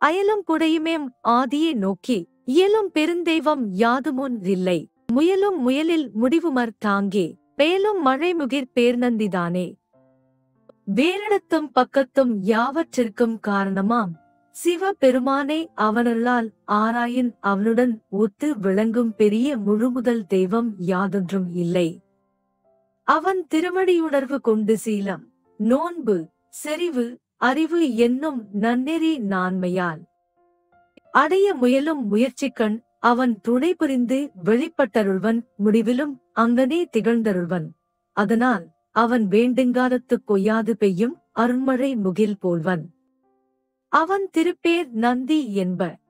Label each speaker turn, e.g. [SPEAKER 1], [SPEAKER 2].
[SPEAKER 1] அயலும் புடையுமேம் ஆதியை நோக்கி இயலும் பெருந்தெய்வம் யாதுமுன் இல்லை முயலும் முயலில் முடிவுமர் தாங்கே பேலும் மழைமுகிற் பேர்நந்திதானே வேறிடத்தும் பக்கத்தும் யாவற்றிற்கும் காரணமாம் சிவ பெருமானை அவனல்லால் ஆராயின் அவனுடன் ஒத்து விளங்கும் பெரிய முழுமுதல் தெய்வம் யாதொன்றும் இல்லை அவன் திருவடியுணர்வு கொண்டு சீலம் நோன்பு செறிவு அறிவு என்னும் நன்னெறி நான்மையால் அடைய முயலும் முயற்சிக்கண் அவன் துணை புரிந்து வெளிப்பட்டருள்வன் முடிவிலும் அங்கனே திகழ்ந்தருள்வன் அதனால் அவன் வேண்டுங்காலத்துக் கொய்யாது பெய்யும் அருண்மழை முகில் போல்வன் அவன் திருப்பேர் நந்தி என்ப